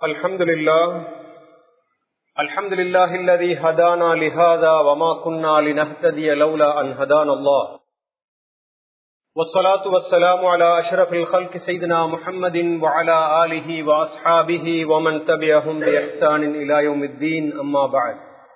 الحمد لله الحمد لله الذي هدانا لهذا وما كنا لنهتدي لولا أن هدانا الله والصلاة والسلام على أشرف الخلق سيدنا محمد وعلى آله وأصحابه ومن تبعهم بإحسان إلى يوم الدين أما بعد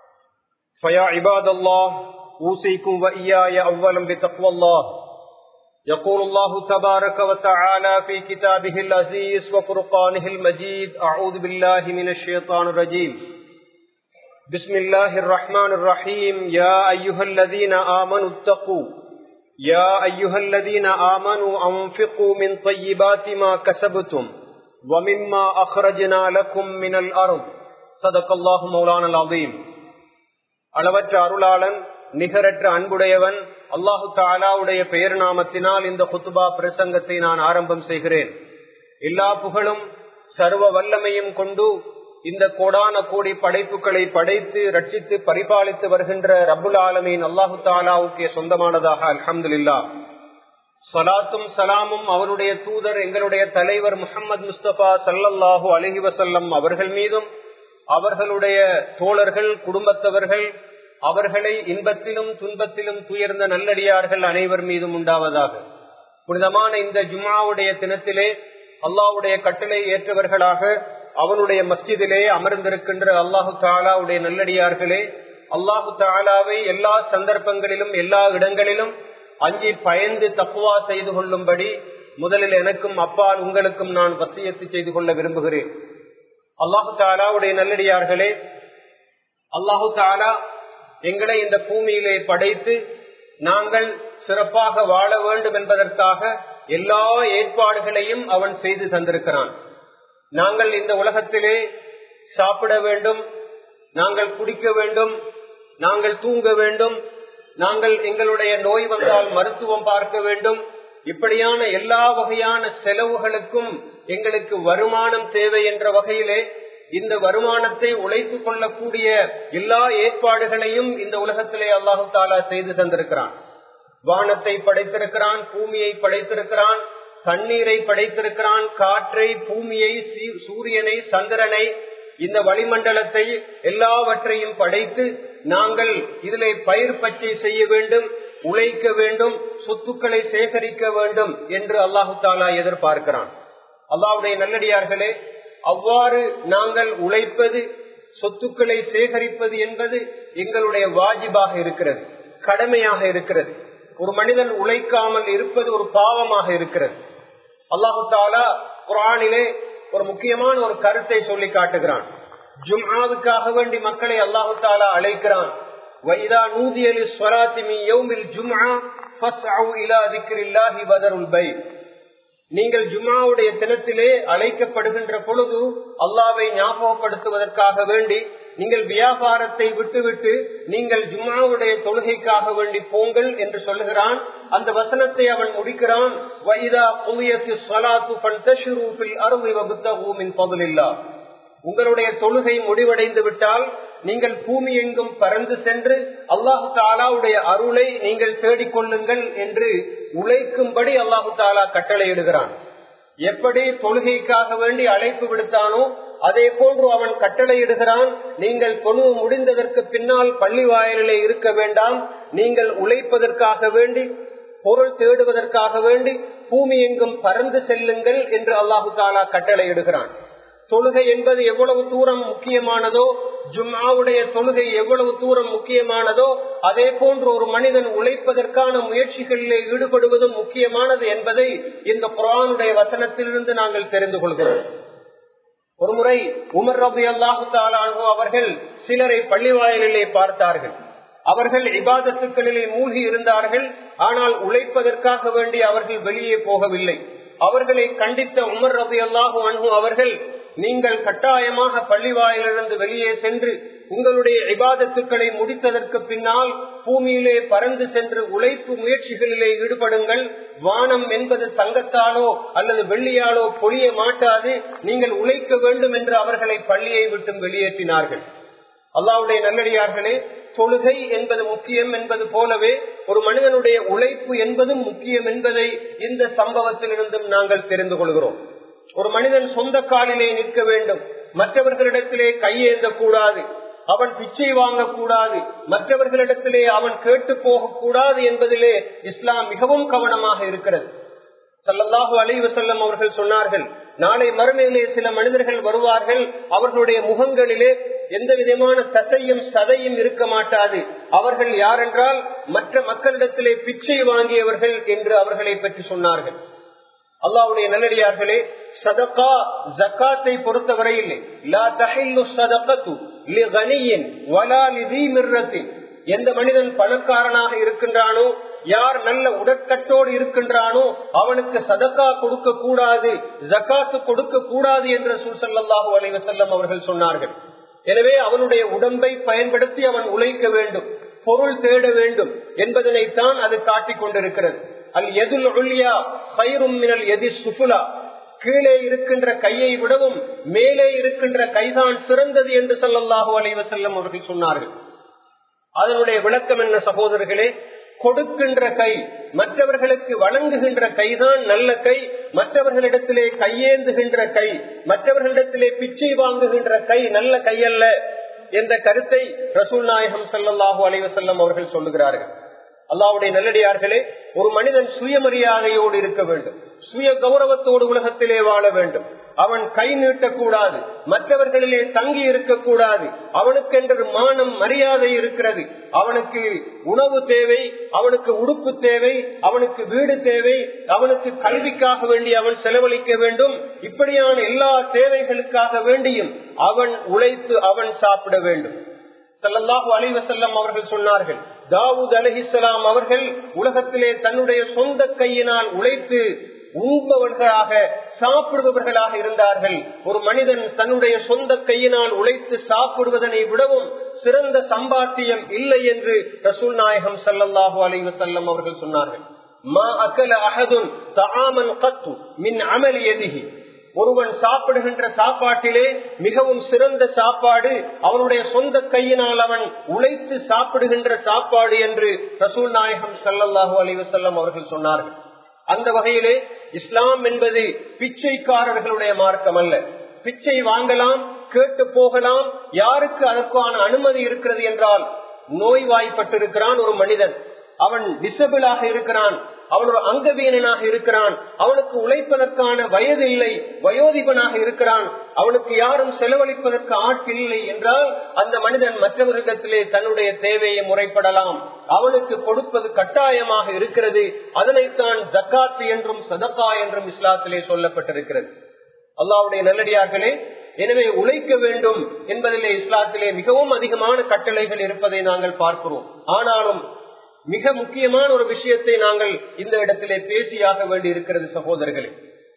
فيا عباد الله أوصيكم وإياي أولا بتقوى الله يقول الله تبارك وتعالى في كتابه العزيز وفرقانه المجيد أعوذ بالله من الشيطان الرجيم بسم الله الرحمن الرحيم يا أيها الذين آمنوا اتقوا يا أيها الذين آمنوا أنفقوا من طيبات ما كسبتم ومما أخرجنا لكم من الأرض صدق الله مولانا العظيم அளவற்ற அருளாளன் நிகரற்ற அன்புடையவன் அல்லாஹு தாலாவுடைய பெயர் நாமத்தினால் இந்த குத்துபா பிரசங்கத்தை நான் ஆரம்பம் செய்கிறேன் எல்லா புகழும் சர்வ வல்லமையும் கொண்டு இந்த கோடான கோடி படைப்புகளை படைத்து ரட்சித்து பரிபாலித்து வருகின்ற ரபுல் ஆலமீன் அல்லாஹு தாலாவுக்கே சொந்தமானதாக அலமதுல்லா சலாத்தும் சலாமும் அவருடைய தூதர் எங்களுடைய தலைவர் முகமது முஸ்தபா சல்லல்லாஹூ அலஹி வசல்லம் அவர்கள் மீதும் அவர்களுடைய தோழர்கள் குடும்பத்தவர்கள் அவர்களை இன்பத்திலும் துன்பத்திலும் துயர்ந்த நல்லடியார்கள் அனைவர் மீதும் உண்டாவதாக புனிதமான இந்த ஜுமாவுடைய தினத்திலே அல்லாவுடைய கட்டளை ஏற்றவர்களாக அவனுடைய மஸ்ஜிதிலே அமர்ந்திருக்கின்ற அல்லாஹு தாலாவுடைய நல்லடியார்களே அல்லாஹு தாலாவை எல்லா சந்தர்ப்பங்களிலும் எல்லா இடங்களிலும் அஞ்சி பயந்து தப்புவா செய்து கொள்ளும்படி முதலில் எனக்கும் அப்பால் உங்களுக்கும் நான் வசியத்து செய்து கொள்ள விரும்புகிறேன் அல்லாஹு தாலாவுடைய நல்லடியார்களே அல்லாஹு தாலா எங்களை இந்த பூமியிலே படைத்து நாங்கள் சிறப்பாக வாழ வேண்டும் என்பதற்காக எல்லா ஏற்பாடுகளையும் அவன் செய்து தந்திருக்கிறான் நாங்கள் இந்த உலகத்திலே சாப்பிட வேண்டும் நாங்கள் குடிக்க வேண்டும் நாங்கள் தூங்க வேண்டும் நாங்கள் எங்களுடைய நோய் வந்தால் மருத்துவம் பார்க்க வேண்டும் இப்படியான எல்லா வகையான செலவுகளுக்கும் எங்களுக்கு வருமானம் தேவை என்ற வகையிலே இந்த வருமானத்தை உழைத்துக் கொள்ளக்கூடிய எல்லா ஏற்பாடுகளையும் இந்த உலகத்திலே அல்லாஹு தாலா செய்து தந்திருக்கிறான் வானத்தை படைத்திருக்கிறான் பூமியை படைத்திருக்கிறான் தண்ணீரை படைத்திருக்கிறான் காற்றை பூமியை சூரியனை சந்திரனை இந்த வளிமண்டலத்தை எல்லாவற்றையும் படைத்து நாங்கள் இதிலே பயிர் பச்சை செய்ய வேண்டும் உழைக்க வேண்டும் சொத்துக்களை சேகரிக்க வேண்டும் என்று அல்லாஹு தாலா எதிர்பார்க்கிறான் அல்லாவுடைய நல்லடியார்களே அவ்வாறு நாங்கள் உழைப்பது சொத்துக்களை சேகரிப்பது என்பது எங்களுடைய வாஜிபாக இருக்கிறது கடமையாக இருக்கிறது ஒரு மனிதன் உழைக்காமல் இருப்பது ஒரு பாவமாக இருக்கிறது அல்லாஹு தாலா குரானிலே ஒரு முக்கியமான ஒரு கருத்தை சொல்லி காட்டுகிறான் ஜும்ஆவுக்காக வேண்டி மக்களை அல்லாஹு தாலா அழைக்கிறான் வைதா நூதியலி ஸ்வராத்திமி யௌமில் ஜும்ஆ ஃபஸ்அவு இலா திக்ரில்லாஹி பதருல் பை நீங்கள் ஜும்மாவுடைய தினத்திலே அழைக்கப்படுகின்ற பொழுது அல்லாவை ஞாபகப்படுத்துவதற்காக வேண்டி நீங்கள் வியாபாரத்தை விட்டுவிட்டு நீங்கள் ஜும்மாவுடைய தொழுகைக்காக வேண்டி போங்கள் என்று சொல்லுகிறான் அந்த வசனத்தை அவன் முடிக்கிறான் உங்களுடைய தொழுகை முடிவடைந்து விட்டால் நீங்கள் பூமி எங்கும் பறந்து சென்று அல்லாஹு தாலாவுடைய அருளை நீங்கள் தேடிக்கொள்ளுங்கள் என்று உழைக்கும்படி அல்லாஹு தாலா கட்டளையிடுகிறான் எப்படி தொழுகைக்காக வேண்டி அழைப்பு விடுத்தானோ அதே போன்று அவன் கட்டளையிடுகிறான் நீங்கள் தொழுவு முடிந்ததற்கு பின்னால் பள்ளி வாயிலே இருக்க வேண்டாம் நீங்கள் உழைப்பதற்காக வேண்டி பொருள் தேடுவதற்காக வேண்டி பூமி எங்கும் பறந்து செல்லுங்கள் என்று அல்லாஹு தாலா கட்டளையிடுகிறான் தொழுகை என்பது எவ்வளவு தூரம் முக்கியமானதோ ஜும்மாவுடைய தொழுகை எவ்வளவு தூரம் முக்கியமானதோ அதே போன்று ஒரு மனிதன் உழைப்பதற்கான முயற்சிகளிலே ஈடுபடுவதும் முக்கியமானது என்பதை இந்த குரானுடைய வசனத்திலிருந்து நாங்கள் தெரிந்து கொள்கிறோம் ஒரு முறை உமர் ரபி அல்லாஹு தாலானோ அவர்கள் சிலரை பள்ளி வாயிலே பார்த்தார்கள் அவர்கள் இபாதத்துக்களிலே மூழ்கி இருந்தார்கள் ஆனால் உழைப்பதற்காக வேண்டி அவர்கள் வெளியே போகவில்லை அவர்களை கண்டித்த உமர் ரபி அல்லாஹு அன்பு அவர்கள் நீங்கள் கட்டாயமாக பள்ளி வாயிலிருந்து வெளியே சென்று உங்களுடைய இபாதத்துக்களை முடித்ததற்கு பின்னால் பூமியிலே பறந்து சென்று உழைப்பு முயற்சிகளிலே ஈடுபடுங்கள் வானம் என்பது தங்கத்தாலோ அல்லது வெள்ளியாலோ பொழிய மாட்டாது நீங்கள் உழைக்க வேண்டும் என்று அவர்களை பள்ளியை விட்டு வெளியேற்றினார்கள் அல்லாவுடைய நல்லடியார்களே தொழுகை என்பது முக்கியம் என்பது போலவே ஒரு மனிதனுடைய உழைப்பு என்பதும் முக்கியம் என்பதை இந்த சம்பவத்திலிருந்தும் நாங்கள் தெரிந்து கொள்கிறோம் ஒரு மனிதன் சொந்த காலிலே நிற்க வேண்டும் மற்றவர்களிடத்திலே கையேந்த கூடாது அவன் பிச்சை வாங்கக்கூடாது மற்றவர்களிடத்திலே அவன் கேட்டு போகக்கூடாது என்பதிலே இஸ்லாம் மிகவும் கவனமாக இருக்கிறது சல்லல்லாஹு அலைவு செல்லம் அவர்கள் சொன்னார்கள் நாளை மறுமையிலே சில மனிதர்கள் வருவார்கள் அவர்களுடைய முகங்களிலே எந்த விதமான தசையும் சதையும் இருக்க மாட்டாது அவர்கள் யாரென்றால் மற்ற மக்களிடத்திலே பிச்சை வாங்கியவர்கள் என்று அவர்களை பற்றி சொன்னார்கள் அல்லாவுடைய நல்லடியார்களே சதகா ஜக்காத்தை பொறுத்தவரையில் லா தஹில்லு சதகத்து லிகனியின் வலா லிதி மிர்ரத்தின் எந்த மனிதன் பணக்காரனாக இருக்கின்றானோ யார் நல்ல உடற்கட்டோடு இருக்கின்றானோ அவனுக்கு சதக்கா கொடுக்க கூடாது ஜக்காத்து கொடுக்க கூடாது என்று சூசல்லாஹு அலைவசல்லம் அவர்கள் சொன்னார்கள் எனவே அவனுடைய உடம்பை பயன்படுத்தி அவன் உழைக்க வேண்டும் பொருள் தேட வேண்டும் என்பதனைத்தான் அது காட்டிக் கொண்டிருக்கிறது அல் எதுல் ஒல்லியா கயிறும் மினல் எதி சுஃபுலா கீழே இருக்கின்ற கையை விடவும் மேலே இருக்கின்ற கைதான் சிறந்தது என்று சொல்லல்லாஹு அலைவசல்லம் அவர்கள் சொன்னார்கள் அதனுடைய விளக்கம் என்ன சகோதரர்களே கொடுக்கின்ற கை மற்றவர்களுக்கு வழங்குகின்ற கைதான் நல்ல கை மற்றவர்களிடத்திலே கையேந்துகின்ற கை மற்றவர்களிடத்திலே பிச்சை வாங்குகின்ற கை நல்ல கை அல்ல என்ற கருத்தை ரசூல் நாயகம் சல்லாஹூ அலைவசல்லம் அவர்கள் சொல்லுகிறார்கள் அல்லாவுடைய நல்லடியார்களே ஒரு மனிதன் சுயமரியாதையோடு இருக்க வேண்டும் சுய கௌரவத்தோடு உலகத்திலே வாழ வேண்டும் அவன் கை நீட்டக்கூடாது மற்றவர்களிலே தங்கி இருக்கக்கூடாது அவனுக்கென்று மானம் மரியாதை இருக்கிறது அவனுக்கு உணவு தேவை அவனுக்கு உடுப்பு தேவை அவனுக்கு வீடு தேவை அவனுக்கு கல்விக்காக வேண்டி அவன் செலவழிக்க வேண்டும் இப்படியான எல்லா தேவைகளுக்காக வேண்டியும் அவன் உழைத்து அவன் சாப்பிட வேண்டும் சல்லல்லாஹு அலிவசல்லம் அவர்கள் சொன்னார்கள் தாவூத் அலஹிசலாம் அவர்கள் உலகத்திலே தன்னுடைய சொந்த கையினால் உழைத்து உண்பவர்களாக சாப்பிடுபவர்களாக இருந்தார்கள் ஒரு மனிதன் தன்னுடைய சொந்த கையினால் உழைத்து சாப்பிடுவதனை விடவும் சிறந்த சம்பாத்தியம் இல்லை என்று ரசூல் நாயகம் சல்லல்லாஹு அலைவசல்லம் அவர்கள் சொன்னார்கள் மா அகல அகதுன் தாமன் கத்து மின் அமலி எதிகி ஒருவன் சாப்பிடுகின்ற சாப்பாட்டிலே மிகவும் சிறந்த சாப்பாடு அவனுடைய சொந்த கையினால் அவன் உழைத்து சாப்பிடுகின்ற சாப்பாடு என்று ரசூல் நாயகம் சல்லல்லாஹூ அலிவசல்லம் அவர்கள் சொன்னார்கள் அந்த வகையிலே இஸ்லாம் என்பது பிச்சைக்காரர்களுடைய மார்க்கம் அல்ல பிச்சை வாங்கலாம் கேட்டு போகலாம் யாருக்கு அதற்கான அனுமதி இருக்கிறது என்றால் நோய்வாய்ப்பட்டிருக்கிறான் ஒரு மனிதன் அவன் டிசபிளாக இருக்கிறான் அவன் ஒரு அங்கவீனனாக இருக்கிறான் அவனுக்கு உழைப்பதற்கான வயது இல்லை வயோதிபனாக இருக்கிறான் அவனுக்கு யாரும் செலவழிப்பதற்கு ஆட்கள் இல்லை என்றால் அந்த மனிதன் மற்றவர்களிடத்திலே தன்னுடைய தேவையை முறைப்படலாம் அவனுக்கு கொடுப்பது கட்டாயமாக இருக்கிறது அதனைத்தான் ஜக்காத்து என்றும் சதக்கா என்றும் இஸ்லாத்திலே சொல்லப்பட்டிருக்கிறது அல்லாவுடைய நல்லடியார்களே எனவே உழைக்க வேண்டும் என்பதிலே இஸ்லாத்திலே மிகவும் அதிகமான கட்டளைகள் இருப்பதை நாங்கள் பார்க்கிறோம் ஆனாலும் மிக முக்கியமான ஒரு விஷயத்தை நாங்கள் இந்த இடத்திலே பேசியாக வேண்டி இருக்கிறது சகோதரர்களே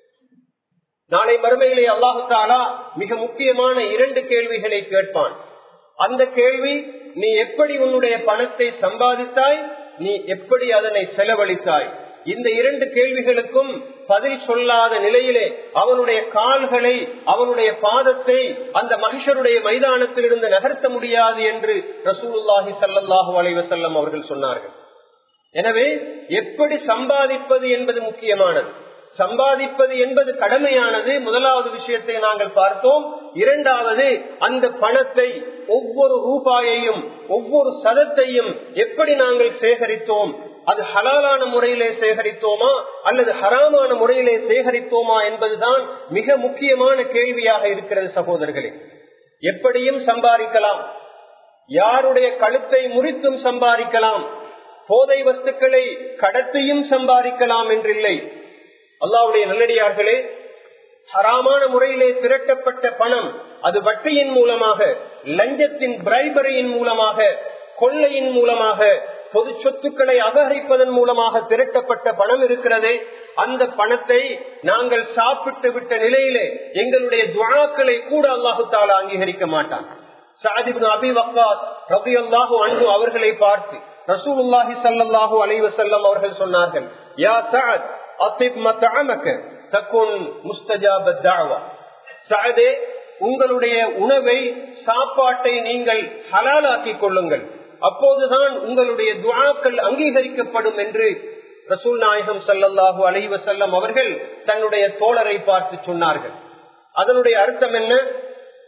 நாளை மறுமையிலே அல்லாஹு தாலா மிக முக்கியமான இரண்டு கேள்விகளை கேட்பான் அந்த கேள்வி நீ எப்படி உன்னுடைய பணத்தை சம்பாதித்தாய் நீ எப்படி அதனை செலவழித்தாய் இந்த இரண்டு கேள்விகளுக்கும் பதில் சொல்லாத நிலையிலே அவனுடைய கால்களை அவனுடைய பாதத்தை அந்த மகிஷருடைய மைதானத்தில் இருந்து நகர்த்த முடியாது என்று ரசூலுல்லாஹி சல்லாஹூ அலைவசல்லம் அவர்கள் சொன்னார்கள் எனவே எப்படி சம்பாதிப்பது என்பது முக்கியமானது சம்பாதிப்பது என்பது கடமையானது முதலாவது விஷயத்தை நாங்கள் பார்த்தோம் இரண்டாவது அந்த பணத்தை ஒவ்வொரு ரூபாயையும் ஒவ்வொரு சதத்தையும் எப்படி நாங்கள் சேகரித்தோம் அது ஹலாலான முறையிலே சேகரித்தோமா அல்லது ஹராமான முறையிலே சேகரித்தோமா என்பதுதான் மிக முக்கியமான கேள்வியாக இருக்கிறது சகோதரர்களே எப்படியும் சம்பாதிக்கலாம் யாருடைய கழுத்தை முறித்தும் சம்பாதிக்கலாம் போதை வஸ்துக்களை கடத்தியும் சம்பாதிக்கலாம் என்றில்லை அல்லாவுடைய நல்லடியார்களே ஹராமான முறையிலே திரட்டப்பட்ட பணம் அது வட்டியின் மூலமாக லஞ்சத்தின் பிரைபரியின் மூலமாக கொள்ளையின் மூலமாக பொது சொத்துக்களை அபகரிப்பதன் மூலமாக திரட்டப்பட்ட பணம் இருக்கிறதே அந்த பணத்தை நாங்கள் சாப்பிட்டு விட்ட நிலையிலே எங்களுடைய துவாக்களை கூட அல்லாஹு தாலா அங்கீகரிக்க மாட்டான் சாதிபின் அபி வக்காஸ் ரபி அல்லாஹு அன்பு அவர்களை பார்த்து ரசூலுல்லாஹி சல்லாஹூ அலைவசல்லம் அவர்கள் சொன்னார்கள் யா சாத் அசிப் மத்தஅமக தக்குன் முஸ்தஜாப தாவா சாதே உங்களுடைய உணவை சாப்பாட்டை நீங்கள் ஹலாலாக்கிக் கொள்ளுங்கள் அப்போதுதான் உங்களுடைய துவாக்கள் அங்கீகரிக்கப்படும் என்று ரசூல் நாயகம் சல்லல்லாஹூ அலைவசல்லம் அவர்கள் தன்னுடைய தோழரை பார்த்து சொன்னார்கள் அதனுடைய அர்த்தம் என்ன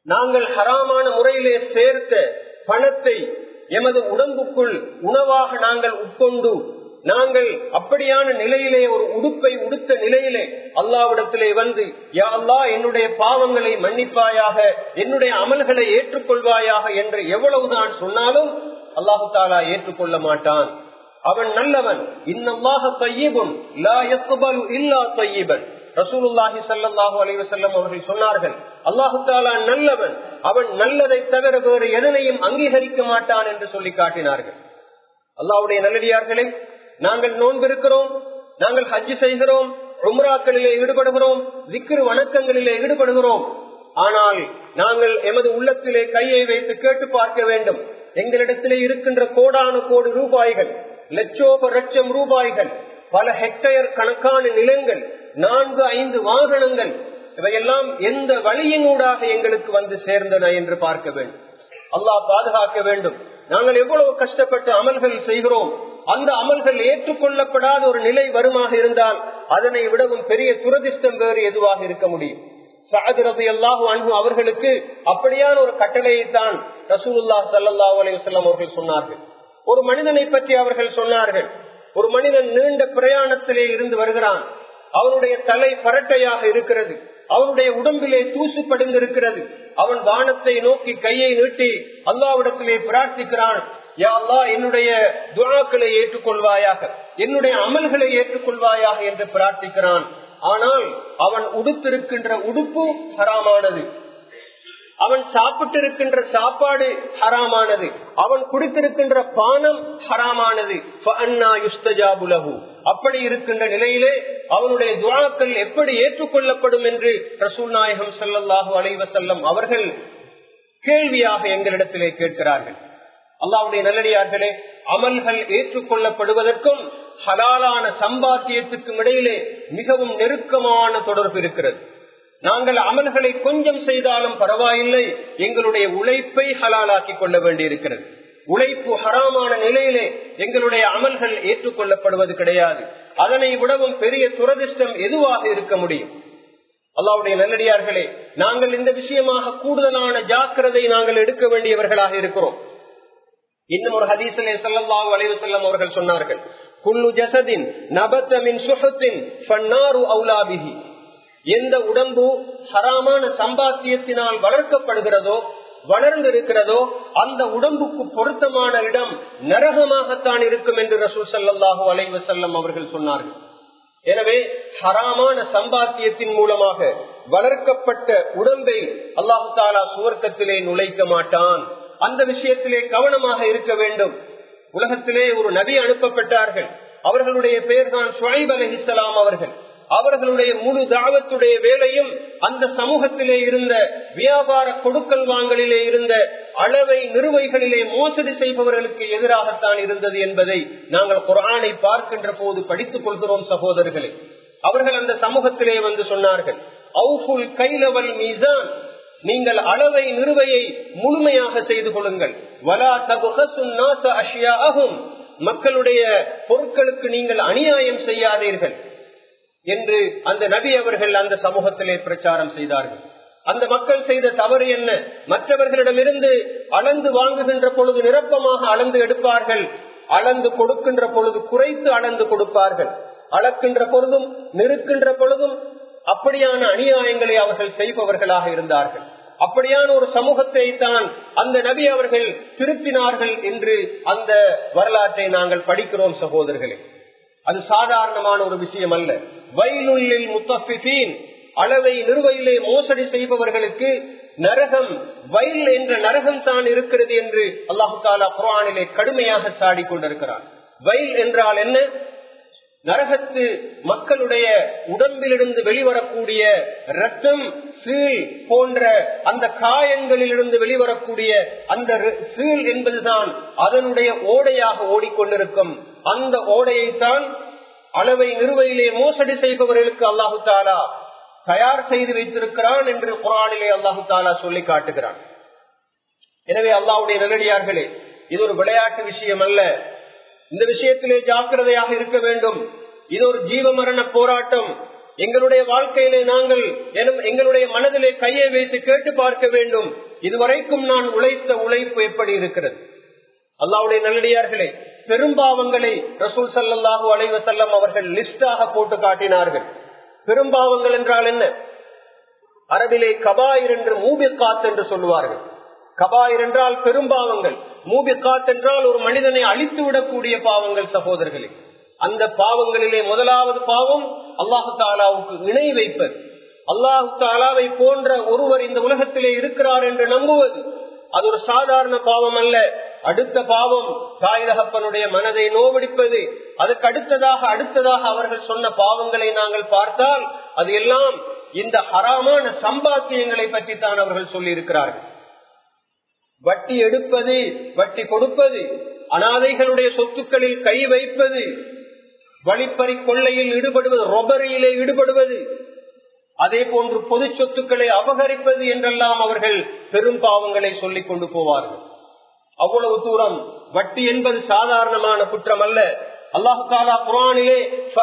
நாங்கள் ஹராமான முறையிலே சேர்த்த பணத்தை எமது உடம்புக்குள் உணவாக நாங்கள் உட்கொண்டு நாங்கள் அப்படியான நிலையிலே ஒரு உடுப்பை உடுத்த நிலையிலே அல்லாவிடத்திலே வந்து யா அல்லா என்னுடைய பாவங்களை மன்னிப்பாயாக என்னுடைய அமல்களை ஏற்றுக்கொள்வாயாக என்று எவ்வளவுதான் சொன்னாலும் அல்லாஹு தாலா ஏற்றுக்கொள்ள மாட்டான் அவன் நல்லவன் இன்னமாக தையீபும் லா யக்குபலு இல்லா தையீபன் ரசூலுல்லாஹி சல்லாஹூ அலைவசல்லம் அவர்கள் சொன்னார்கள் அல்லாஹு தாலா நல்லவன் அவன் நல்லதை தவிர வேறு எதனையும் அங்கீகரிக்க மாட்டான் என்று சொல்லி காட்டினார்கள் அல்லாவுடைய நல்லடியார்களே நாங்கள் நோன்பிருக்கிறோம் நாங்கள் ஹஜ்ஜு செய்கிறோம் உம்ராக்களிலே ஈடுபடுகிறோம் விக்கிரு வணக்கங்களிலே ஈடுபடுகிறோம் ஆனால் நாங்கள் எமது உள்ளத்திலே கையை வைத்து கேட்டு பார்க்க வேண்டும் எங்களிடத்திலே இருக்கின்ற கோடானு கோடி ரூபாய்கள் லட்சோப லட்சம் ரூபாய்கள் பல ஹெக்டேர் கணக்கான நிலங்கள் நான்கு ஐந்து வாகனங்கள் இவையெல்லாம் எந்த வழியினூடாக எங்களுக்கு வந்து சேர்ந்தன என்று பார்க்க வேண்டும் அல்லாஹ் பாதுகாக்க வேண்டும் நாங்கள் எவ்வளவு கஷ்டப்பட்டு அமல்கள் செய்கிறோம் அந்த அமல்கள் ஏற்றுக்கொள்ளப்படாத ஒரு நிலை வருமாக இருந்தால் அதனை விடவும் பெரிய துரதிஷ்டம் வேறு எதுவாக இருக்க முடியும் சாதிரது அல்லாஹு அன்பு அவர்களுக்கு அப்படியான ஒரு கட்டளையை தான் ரசூலுல்லா சல்லா அலையுசல்லாம் அவர்கள் சொன்னார்கள் ஒரு மனிதனை பற்றி அவர்கள் சொன்னார்கள் ஒரு மனிதன் நீண்ட பிரயாணத்திலே இருந்து வருகிறான் அவனுடைய தலை பரட்டையாக இருக்கிறது அவனுடைய உடம்பிலே தூசு படிந்திருக்கிறது அவன் வானத்தை நோக்கி கையை நீட்டி அல்லாவிடத்திலே பிரார்த்திக்கிறான் யா அல்லா என்னுடைய துவாக்களை ஏற்றுக்கொள்வாயாக என்னுடைய அமல்களை ஏற்றுக்கொள்வாயாக என்று பிரார்த்திக்கிறான் ஆனால் அவன் உடுத்திருக்கின்ற உடுப்பு ஹராமானது அவன் சாப்பிட்டிருக்கின்ற சாப்பாடு ஹராமானது அவன் குடித்திருக்கின்ற பானம் ஹராமானது அப்படி இருக்கின்ற நிலையிலே அவனுடைய துவாக்கள் எப்படி ஏற்றுக்கொள்ளப்படும் என்று ரசூல் நாயகம் சல்லாஹூ அலைவசல்லம் அவர்கள் கேள்வியாக எங்களிடத்திலே கேட்கிறார்கள் அல்லாவுடைய நல்லடியார்களே அமல்கள் ஏற்றுக்கொள்ளப்படுவதற்கும் ஹலாலான சம்பாத்தியத்துக்கும் இடையிலே மிகவும் நெருக்கமான தொடர்பு இருக்கிறது நாங்கள் அமல்களை கொஞ்சம் செய்தாலும் பரவாயில்லை எங்களுடைய உழைப்பை ஹலாலாக்கி கொள்ள வேண்டியிருக்கிறது உழைப்பு ஹராமான நிலையிலே எங்களுடைய அமல்கள் ஏற்றுக்கொள்ளப்படுவது கிடையாது அதனை விடவும் பெரிய துரதிர்ஷ்டம் எதுவாக இருக்க முடியும் அல்லாவுடைய நல்லடியார்களே நாங்கள் இந்த விஷயமாக கூடுதலான ஜாக்கிரதை நாங்கள் எடுக்க வேண்டியவர்களாக இருக்கிறோம் இன்னும் ஒரு ஹதீசிலே சல்லல்லாஹு அலைஹி வஸல்லம் அவர்கள் சொன்னார்கள் குல்லு ஜஸதின் நபத்த மின் சுஹத்தின் ஃபன்னாரு அவுலாபிஹி எந்த உடம்பு ஹராமான சம்பாத்தியத்தினால் வளர்க்கப்படுகிறதோ வளர்ந்திருக்கிறதோ அந்த உடம்புக்கு பொருத்தமான இடம் நரகமாகத்தான் இருக்கும் என்று ரசூல் சல்லாஹூ அலைவ செல்லம் அவர்கள் சொன்னார்கள் எனவே ஹராமான சம்பாத்தியத்தின் மூலமாக வளர்க்கப்பட்ட உடம்பை அல்லாஹு தாலா சுவர்க்கத்திலே நுழைக்க மாட்டான் அந்த விஷயத்திலே கவனமாக இருக்க வேண்டும் உலகத்திலே ஒரு நபி அனுப்பப்பட்டார்கள் அவர்களுடைய பெயர் தான் ஷுவைப் அலஹிசலாம் அவர்கள் அவர்களுடைய முழு தாவத்துடைய வேலையும் அந்த சமூகத்திலே இருந்த வியாபார கொடுக்கல் வாங்கலிலே இருந்த அளவை நிறுவைகளிலே மோசடி செய்பவர்களுக்கு எதிராகத்தான் இருந்தது என்பதை நாங்கள் குரானை பார்க்கின்ற போது படித்துக் கொள்கிறோம் சகோதரர்களே அவர்கள் அந்த சமூகத்திலே வந்து சொன்னார்கள் அவுஃபுல் கைலவல் மீசான் நீங்கள் அளவை நிறுவையை முழுமையாக செய்து கொள்ளுங்கள் வலா தபுகும் மக்களுடைய பொருட்களுக்கு நீங்கள் அநியாயம் செய்யாதீர்கள் என்று அந்த நபி அவர்கள் அந்த சமூகத்திலே பிரச்சாரம் செய்தார்கள் அந்த மக்கள் செய்த தவறு என்ன மற்றவர்களிடமிருந்து அளந்து வாங்குகின்ற பொழுது நிரப்பமாக அளந்து எடுப்பார்கள் அளந்து கொடுக்கின்ற பொழுது குறைத்து அளந்து கொடுப்பார்கள் அளக்கின்ற பொழுதும் நிறுக்கின்ற பொழுதும் அப்படியான அநியாயங்களை அவர்கள் செய்பவர்களாக இருந்தார்கள் அப்படியான ஒரு சமூகத்தை தான் அந்த நபி அவர்கள் திருத்தினார்கள் என்று அந்த வரலாற்றை நாங்கள் படிக்கிறோம் சகோதரர்களே அது சாதாரணமான ஒரு விஷயம் அல்ல வயலுள்ளில் முத்தபின் அளவை நிறுவையிலே மோசடி செய்பவர்களுக்கு நரகம் வயல் என்ற நரகம் தான் இருக்கிறது என்று அல்லாஹு தாலா குரானிலே கடுமையாக சாடி கொண்டிருக்கிறார் வயல் என்றால் என்ன நரகத்து மக்களுடைய உடம்பிலிருந்து வெளிவரக்கூடிய ரத்தம் சீல் போன்ற அந்த காயங்களிலிருந்து வெளிவரக்கூடிய அந்த சீல் என்பதுதான் அதனுடைய ஓடையாக ஓடிக்கொண்டிருக்கும் அந்த ஓடையைத்தான் அளவை நிறுவையிலே மோசடி செய்பவர்களுக்கு அல்லாஹு தாலா தயார் செய்து வைத்திருக்கிறான் என்று குரானிலே அல்லாஹு தாலா சொல்லி காட்டுகிறான் எனவே அல்லாவுடைய நல்லடியார்களே இது ஒரு விளையாட்டு விஷயம் அல்ல இந்த விஷயத்திலே ஜாக்கிரதையாக இருக்க வேண்டும் இது ஒரு ஜீவ மரண போராட்டம் எங்களுடைய வாழ்க்கையிலே நாங்கள் எங்களுடைய மனதிலே கையை வைத்து கேட்டு பார்க்க வேண்டும் இதுவரைக்கும் நான் உழைத்த உழைப்பு எப்படி இருக்கிறது அல்லாவுடைய நல்லடியார்களே பெரும்பாவங்களை ரசூல் சல்லாஹூ அலைவசல்லம் அவர்கள் லிஸ்டாக போட்டு காட்டினார்கள் பெரும்பாவங்கள் என்றால் என்ன அரபிலே கபாயிர் என்று மூபிக்காத் என்று சொல்லுவார்கள் கபாயிர் என்றால் பெரும்பாவங்கள் மூபிக்காத் என்றால் ஒரு மனிதனை அழித்து விடக்கூடிய பாவங்கள் சகோதரர்களே அந்த பாவங்களிலே முதலாவது பாவம் அல்லாஹு தாலாவுக்கு இணை வைப்பது அல்லாஹு தாலாவை போன்ற ஒருவர் இந்த உலகத்திலே இருக்கிறார் என்று நம்புவது அது ஒரு சாதாரண பாவம் அல்ல அடுத்த பாவம் தாய் தகப்பனுடைய மனதை நோவடிப்பது அதுக்கு அடுத்ததாக அடுத்ததாக அவர்கள் சொன்ன பாவங்களை நாங்கள் பார்த்தால் அது எல்லாம் இந்த ஹராமான சம்பாத்தியங்களை பற்றி தான் அவர்கள் சொல்லி இருக்கிறார்கள் வட்டி எடுப்பது வட்டி கொடுப்பது அனாதைகளுடைய சொத்துக்களில் கை வைப்பது வழிப்பறி கொள்ளையில் ஈடுபடுவது ரொபரியிலே ஈடுபடுவது அதே போன்று பொது சொத்துக்களை அபகரிப்பது என்றெல்லாம் அவர்கள் பெரும் பாவங்களை சொல்லிக் கொண்டு போவார்கள் அவ்வளவு தூரம் வட்டி என்பது சாதாரணமான குற்றம் அல்ல அல்லாஹு தாலா குரானிலே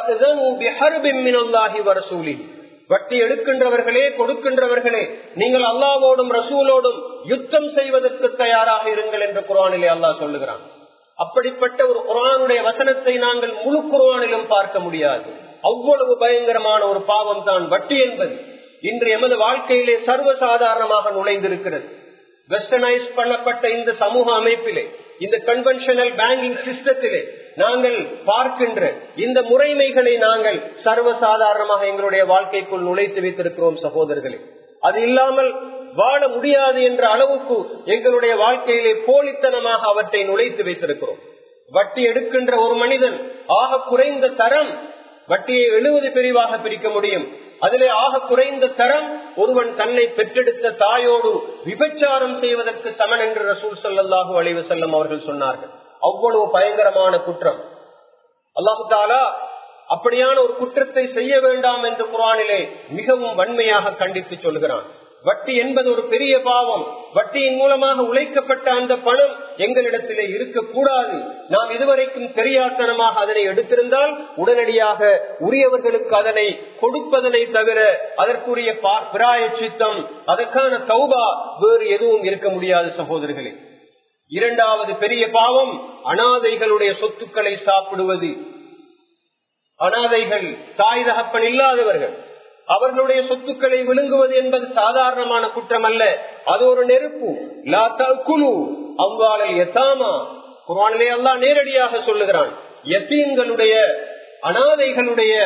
வட்டி எடுக்கின்றவர்களே கொடுக்கின்றவர்களே நீங்கள் அல்லாவோடும் ரசூலோடும் யுத்தம் செய்வதற்கு தயாராக இருங்கள் என்று குரானிலே அல்லாஹ் சொல்லுகிறான் அப்படிப்பட்ட ஒரு குரானுடைய வசனத்தை நாங்கள் முழு குரானிலும் பார்க்க முடியாது அவ்வளவு பயங்கரமான ஒரு பாவம் தான் வட்டி என்பது இன்று எமது வாழ்க்கையிலே சர்வசாதாரணமாக நுழைந்திருக்கிறது வெஸ்டர்னைஸ் பண்ணப்பட்ட இந்த சமூக அமைப்பிலே இந்த கன்வென்ஷனல் பேங்கிங் சிஸ்டத்திலே நாங்கள் பார்க்கின்ற இந்த முறைமைகளை நாங்கள் சர்வசாதாரணமாக எங்களுடைய வாழ்க்கைக்குள் நுழைத்து வைத்திருக்கிறோம் சகோதரர்களே அது இல்லாமல் வாழ முடியாது என்ற அளவுக்கு எங்களுடைய வாழ்க்கையிலே போலித்தனமாக அவற்றை நுழைத்து வைத்திருக்கிறோம் வட்டி எடுக்கின்ற ஒரு மனிதன் ஆக குறைந்த தரம் வட்டியை எழுபது பிரிவாக பிரிக்க முடியும் அதிலே ஆக குறைந்த தரம் ஒருவன் தன்னை பெற்றெடுத்த தாயோடு விபச்சாரம் செய்வதற்கு சமன் என்று ரசூல் சல்லாஹூ அலைவு செல்லம் அவர்கள் சொன்னார்கள் அவ்வளவு பயங்கரமான குற்றம் அல்லாஹு தாலா அப்படியான ஒரு குற்றத்தை செய்ய வேண்டாம் என்று குரானிலே மிகவும் வன்மையாக கண்டித்து சொல்கிறான் வட்டி என்பது ஒரு பெரிய பாவம் வட்டியின் மூலமாக உழைக்கப்பட்ட அந்த பணம் எங்களிடத்திலே இருக்கக்கூடாது நாம் இதுவரைக்கும் தெரியாத்தனமாக அதனை எடுத்திருந்தால் உடனடியாக உரியவர்களுக்கு அதனை கொடுப்பதனை தவிர அதற்குரிய பிராய சித்தம் அதற்கான தௌபா வேறு எதுவும் இருக்க முடியாது சகோதரர்களே இரண்டாவது பெரிய பாவம் அனாதைகளுடைய சொத்துக்களை சாப்பிடுவது அனாதைகள் தாய் தகப்பன் இல்லாதவர்கள் அவர்களுடைய சொத்துக்களை விழுங்குவது என்பது சாதாரணமான குற்றம் அல்ல அது ஒரு நெருப்பு குழு அவ்வாறு எத்தாமா குரானிலே எல்லாம் நேரடியாக சொல்லுகிறான் எத்தீன்களுடைய அனாதைகளுடைய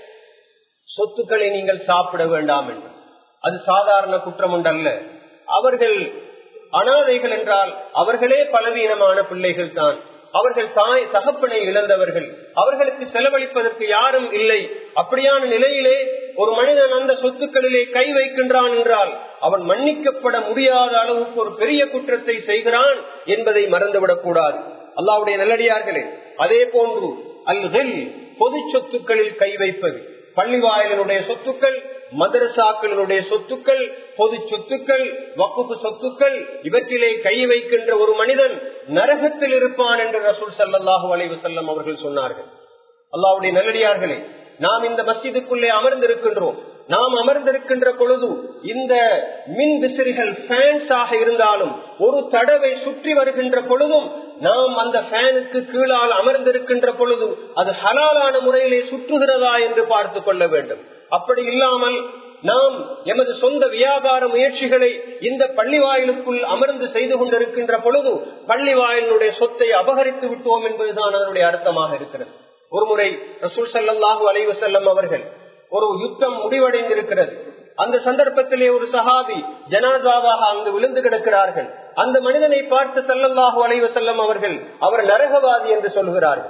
சொத்துக்களை நீங்கள் சாப்பிட வேண்டாம் என்று அது சாதாரண குற்றம் ஒன்றல்ல அவர்கள் அனாதைகள் என்றால் அவர்களே பலவீனமான பிள்ளைகள் தான் அவர்கள் தாய் தகப்பனை இழந்தவர்கள் அவர்களுக்கு செலவழிப்பதற்கு யாரும் இல்லை அப்படியான நிலையிலே ஒரு மனிதன் அந்த சொத்துக்களிலே கை வைக்கின்றான் என்றால் அவன் மன்னிக்கப்பட முடியாத அளவுக்கு ஒரு பெரிய குற்றத்தை செய்கிறான் என்பதை மறந்துவிடக் கூடாது அல்லாவுடைய நல்லடியார்களே அதே போன்று அல்கள் பொது சொத்துக்களில் கை வைப்பது பள்ளி வாயிலுடைய சொத்துக்கள் மதரசாக்களினுடைய சொத்துக்கள் பொது சொத்துக்கள் வக்குப்பு சொத்துக்கள் இவற்றிலே கை வைக்கின்ற ஒரு மனிதன் நரகத்தில் இருப்பான் என்று ரசூல் சல்லாஹூ அலைவு செல்லம் அவர்கள் சொன்னார்கள் அல்லாவுடைய நல்லடியார்களே நாம் இந்த மஸ்ஜிதுக்குள்ளே அமர்ந்திருக்கின்றோம் நாம் அமர்ந்திருக்கின்ற பொழுது இந்த மின் விசிறிகள் ஃபேன்ஸ் ஆக இருந்தாலும் ஒரு தடவை சுற்றி வருகின்ற பொழுதும் நாம் அந்த ஃபேனுக்கு கீழால் அமர்ந்திருக்கின்ற பொழுது அது ஹலாலான முறையிலே சுற்றுகிறதா என்று பார்த்து கொள்ள வேண்டும் அப்படி இல்லாமல் நாம் எமது சொந்த வியாபார முயற்சிகளை இந்த பள்ளி வாயிலுக்குள் அமர்ந்து செய்து கொண்டிருக்கின்ற பொழுது பள்ளி வாயிலுடைய சொத்தை அபகரித்து விட்டோம் என்பதுதான் அதனுடைய அர்த்தமாக இருக்கிறது ஒருமுறை ரசூல் சல்லாஹூ அலைவசல்லம் அவர்கள் ஒரு யுத்தம் முடிவடைந்திருக்கிறது அந்த சந்தர்ப்பத்திலே ஒரு சஹாபி ஜனாதாவாக அங்கு விழுந்து கிடக்கிறார்கள் அந்த மனிதனை பார்த்து சல்லல்லாஹு அலைவசல்லம் அவர்கள் அவர் நரகவாதி என்று சொல்கிறார்கள்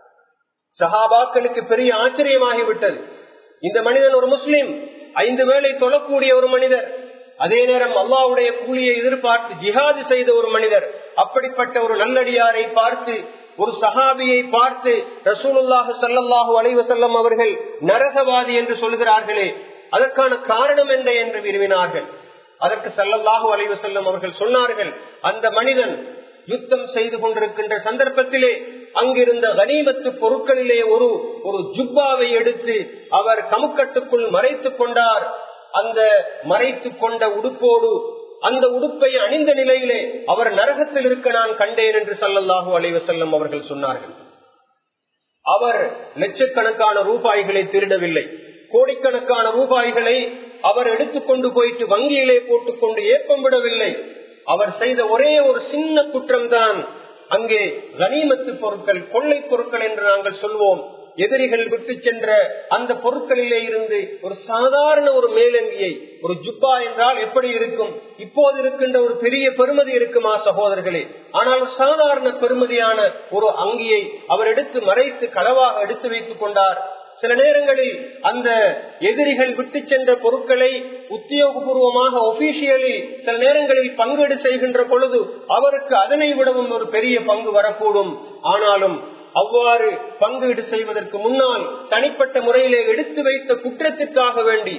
சஹாபாக்களுக்கு பெரிய ஆச்சரியமாகிவிட்டது இந்த மனிதன் ஒரு முஸ்லிம் ஐந்து வேளை தொழக்கூடிய ஒரு மனிதர் அதே நேரம் அல்லாவுடைய கூலியை எதிர்பார்த்து ஜிஹாது செய்த ஒரு மனிதர் அப்படிப்பட்ட ஒரு நல்லடியாரை பார்த்து ஒரு சஹாபியை பார்த்து ரசூலுல்லாஹு சல்லாஹூ அலைவசல்லம் அவர்கள் நரகவாதி என்று சொல்கிறார்களே அதற்கான காரணம் என்ன என்று விரும்பினார்கள் அதற்கு சல்லல்லாஹு அலைவசல்லம் அவர்கள் சொன்னார்கள் அந்த மனிதன் யுத்தம் செய்து கொண்டிருக்கின்ற சந்தர்ப்பத்திலே அங்கிருந்த கனிமத்து பொருட்களிலே ஒரு ஒரு ஜுப்பாவை எடுத்து அவர் கமுக்கட்டுக்குள் மறைத்துக் கொண்டார் அந்த மறைத்துக் கொண்ட உடுப்போடு அந்த உடுப்பை அணிந்த நிலையிலே அவர் நரகத்தில் இருக்க நான் கண்டேன் என்று சல்லல்லாஹூ அலைவசல்லம் அவர்கள் சொன்னார்கள் அவர் லட்சக்கணக்கான ரூபாய்களை திருடவில்லை கோடிக்கணக்கான ரூபாய்களை அவர் எடுத்துக்கொண்டு போயிட்டு வங்கியிலே போட்டுக்கொண்டு ஏப்பம் விடவில்லை அவர் செய்த ஒரே ஒரு சின்ன குற்றம்தான் அங்கே கனிமத்து பொருட்கள் கொள்ளை பொருட்கள் என்று நாங்கள் சொல்வோம் எதிரிகள் விட்டு சென்ற அந்த பொருட்களிலே இருந்து ஒரு சாதாரண ஒரு மேலங்கியை ஒரு ஜுப்பா என்றால் எப்படி இருக்கும் இப்போது இருக்கின்ற ஒரு பெரிய பெருமதி இருக்குமா சகோதரர்களே ஆனால் ஒரு சாதாரண பெருமதியான ஒரு அங்கியை அவர் எடுத்து மறைத்து களவாக எடுத்து வைத்துக் கொண்டார் சில நேரங்களில் அந்த எதிரிகள் விட்டு சென்ற பொருட்களை உத்தியோகபூர்வமாக ஒபிஷியலி சில நேரங்களில் பங்கீடு செய்கின்ற பொழுது அவருக்கு அதனை விடவும் ஒரு பெரிய பங்கு வரக்கூடும் ஆனாலும் அவ்வாறு பங்கீடு செய்வதற்கு முன்னால் தனிப்பட்ட முறையிலே எடுத்து வைத்த குற்றத்திற்காக வேண்டி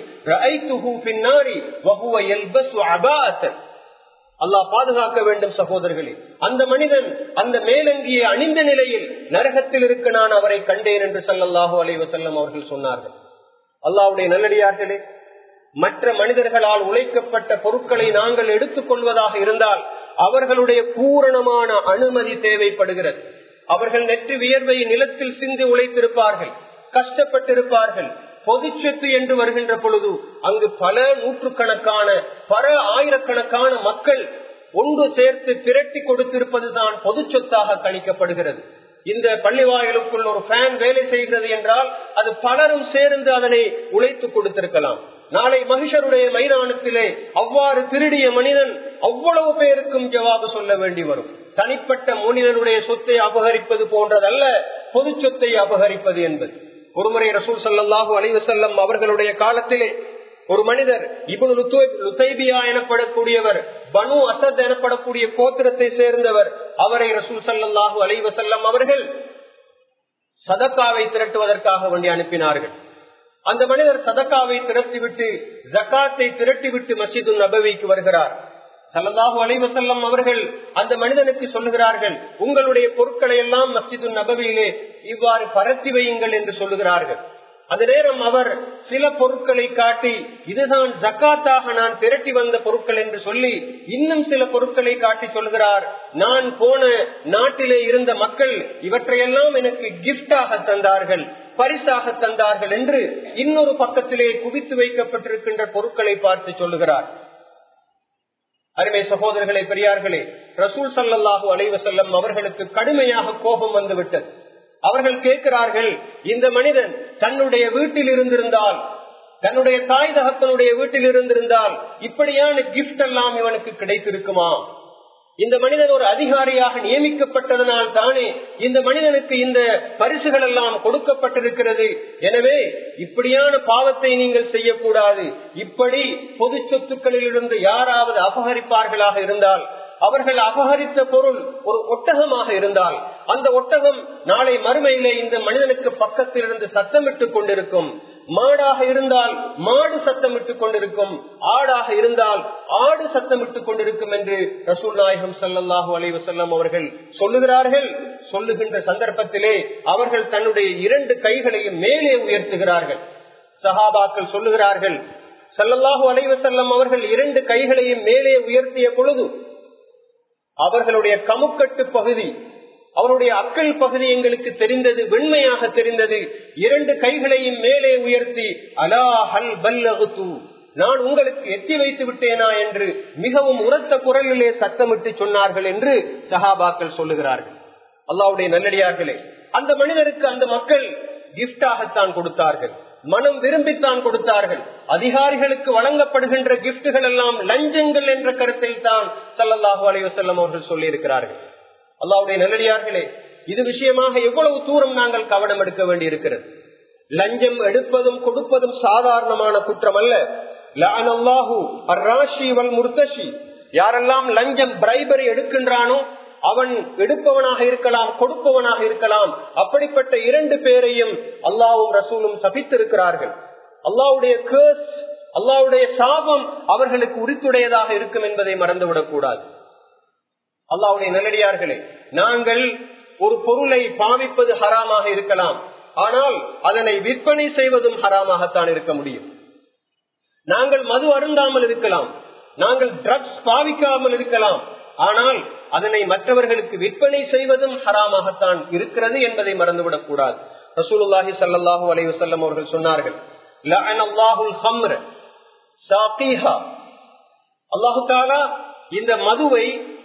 அல்லாஹ் பாதுகாக்க வேண்டும் சகோதரர்களே அந்த மனிதன் அந்த மேலங்கியை அணிந்த நிலையில் நரகத்தில் இருக்க நான் அவரை கண்டேன் என்று சல்லல்லாஹு அலைவசல்லம் அவர்கள் சொன்னார்கள் அல்லாவுடைய நல்லடியார்களே மற்ற மனிதர்களால் உழைக்கப்பட்ட பொருட்களை நாங்கள் எடுத்துக் கொள்வதாக இருந்தால் அவர்களுடைய பூரணமான அனுமதி தேவைப்படுகிறது அவர்கள் நெற்று வியர்வை நிலத்தில் சிந்தி உழைத்திருப்பார்கள் கஷ்டப்பட்டிருப்பார்கள் பொதுச்சொத்து என்று வருகின்ற பொழுது அங்கு பல நூற்றுக்கணக்கான பல ஆயிரக்கணக்கான மக்கள் ஒன்று சேர்த்து திரட்டி கொடுத்திருப்பதுதான் பொது சொத்தாக கணிக்கப்படுகிறது இந்த பள்ளிவாயலுக்குள் ஒரு ஃபேன் வேலை செய்கிறது என்றால் அது பலரும் சேர்ந்து அதனை உழைத்து கொடுத்திருக்கலாம் நாளை மகிஷருடைய மைதானத்திலே அவ்வாறு திருடிய மனிதன் அவ்வளவு பேருக்கும் ஜவாபு சொல்ல வேண்டி வரும் தனிப்பட்ட மனிதனுடைய சொத்தை அபகரிப்பது போன்றதல்ல பொது சொத்தை அபகரிப்பது என்பது ஒருமுறை ரசூல் சல்லாஹூ அலைவசல்லம் அவர்களுடைய காலத்திலே ஒரு மனிதர் லுத்தைபியா எனப்படக்கூடியவர் பனு அசத் எனப்படக்கூடிய கோத்திரத்தை சேர்ந்தவர் அவரை ரசூல் சல்லாஹூ அலைவசல்லம் அவர்கள் சதக்காவை திரட்டுவதற்காக வேண்டி அனுப்பினார்கள் அந்த மனிதர் சதக்காவை திரட்டிவிட்டு ஜக்காத்தை திரட்டிவிட்டு மசிது நபவிக்கு வருகிறார் சல்லல்லாஹு அலைவசல்லம் அவர்கள் அந்த மனிதனுக்கு சொல்லுகிறார்கள் உங்களுடைய பொருட்களை எல்லாம் மஸ்ஜிது நபவியிலே இவ்வாறு பரத்தி வையுங்கள் என்று சொல்லுகிறார்கள் அந்த நேரம் அவர் சில பொருட்களை காட்டி இதுதான் ஜக்காத்தாக நான் திரட்டி வந்த பொருட்கள் என்று சொல்லி இன்னும் சில பொருட்களை காட்டி சொல்கிறார் நான் போன நாட்டிலே இருந்த மக்கள் இவற்றையெல்லாம் எனக்கு கிஃப்டாக தந்தார்கள் பரிசாக தந்தார்கள் என்று இன்னொரு பக்கத்திலே குவித்து வைக்கப்பட்டிருக்கின்ற பொருட்களை பார்த்து சொல்லுகிறார் அருமை சகோதரர்களே பெரியார்களே ரசூல் சல்லாஹூ அலைவசல்லம் அவர்களுக்கு கடுமையாக கோபம் வந்துவிட்டது அவர்கள் கேட்கிறார்கள் இந்த மனிதன் தன்னுடைய வீட்டில் இருந்திருந்தால் தன்னுடைய தாய் தகப்பனுடைய வீட்டில் இருந்திருந்தால் இப்படியான கிஃப்ட் எல்லாம் இவனுக்கு கிடைத்திருக்குமா இந்த மனிதன் ஒரு அதிகாரியாக நியமிக்கப்பட்டதனால் தானே இந்த மனிதனுக்கு இந்த பரிசுகள் எல்லாம் கொடுக்கப்பட்டிருக்கிறது எனவே இப்படியான பாவத்தை நீங்கள் செய்யக்கூடாது இப்படி பொது சொத்துக்களில் இருந்து யாராவது அபகரிப்பார்களாக இருந்தால் அவர்கள் அபகரித்த பொருள் ஒரு ஒட்டகமாக இருந்தால் அந்த ஒட்டகம் நாளை மறுமையிலே இந்த மனிதனுக்கு பக்கத்தில் இருந்து சத்தமிட்டுக் கொண்டிருக்கும் மாடாக இருந்தால் மாடு சத்தமிட்டுக் கொண்டிருக்கும் ஆடாக இருந்தால் ஆடு சத்தமிட்டுக் கொண்டிருக்கும் என்று ரசூல் நாயகம் சல்லாஹூ அலைவசல்லம் அவர்கள் சொல்லுகிறார்கள் சொல்லுகின்ற சந்தர்ப்பத்திலே அவர்கள் தன்னுடைய இரண்டு கைகளையும் மேலே உயர்த்துகிறார்கள் சஹாபாக்கள் சொல்லுகிறார்கள் சல்லல்லாஹு அலைவசல்லம் அவர்கள் இரண்டு கைகளையும் மேலே உயர்த்திய பொழுது அவர்களுடைய கமுக்கட்டு பகுதி அவருடைய அக்கல் பகுதி எங்களுக்கு தெரிந்தது வெண்மையாக தெரிந்தது இரண்டு கைகளையும் மேலே உயர்த்தி அலா ஹல் பல்லகுத்து நான் உங்களுக்கு எத்தி வைத்து விட்டேனா என்று மிகவும் உரத்த குரலிலே சத்தமிட்டு சொன்னார்கள் என்று சஹாபாக்கள் சொல்லுகிறார்கள் அல்லாவுடைய நல்லடியார்களே அந்த மனிதருக்கு அந்த மக்கள் கிஃப்டாகத்தான் கொடுத்தார்கள் மனம் விரும்பித்தான் கொடுத்தார்கள் அதிகாரிகளுக்கு வழங்கப்படுகின்ற கிஃப்டுகள் எல்லாம் லஞ்சங்கள் என்ற கருத்தில் தான் சல்லல்லாஹு அலைவசல்லம் அவர்கள் சொல்லி இருக்கிறார்கள் அல்லாவுடைய நல்லடியார்களே இது விஷயமாக எவ்வளவு தூரம் நாங்கள் கவனம் எடுக்க வேண்டி இருக்கிறது லஞ்சம் எடுப்பதும் கொடுப்பதும் சாதாரணமான குற்றம் அல்ல முர்த்தஷி யாரெல்லாம் லஞ்சம் பிரைபரி எடுக்கின்றானோ அவன் எடுப்பவனாக இருக்கலாம் கொடுப்பவனாக இருக்கலாம் அப்படிப்பட்ட இரண்டு பேரையும் அல்லாவும் ரசூலும் சபித்திருக்கிறார்கள் அல்லாவுடைய கேர்ஸ் அல்லாவுடைய சாபம் அவர்களுக்கு உரித்துடையதாக இருக்கும் என்பதை மறந்துவிடக் கூடாது அல்லாவுடைய நல்லடியார்களே நாங்கள் ஒரு பொருளை பாவிப்பது ஹராமாக இருக்கலாம் ஆனால் அதனை விற்பனை செய்வதும் ஹராமாகத்தான் இருக்க முடியும் நாங்கள் மது அருந்தாமல் இருக்கலாம் நாங்கள் ட்ரக்ஸ் பாவிக்காமல் இருக்கலாம் ஆனால் அதனை மற்றவர்களுக்கு விற்பனை செய்வதும் ஹராமாகத்தான் இருக்கிறது என்பதை மறந்துவிடக் கூடாது ரசூலுல்லாஹி சல்லாஹூ அலைவசல்லம் அவர்கள் சொன்னார்கள் அல்லாஹு தாலா இந்த மதுவை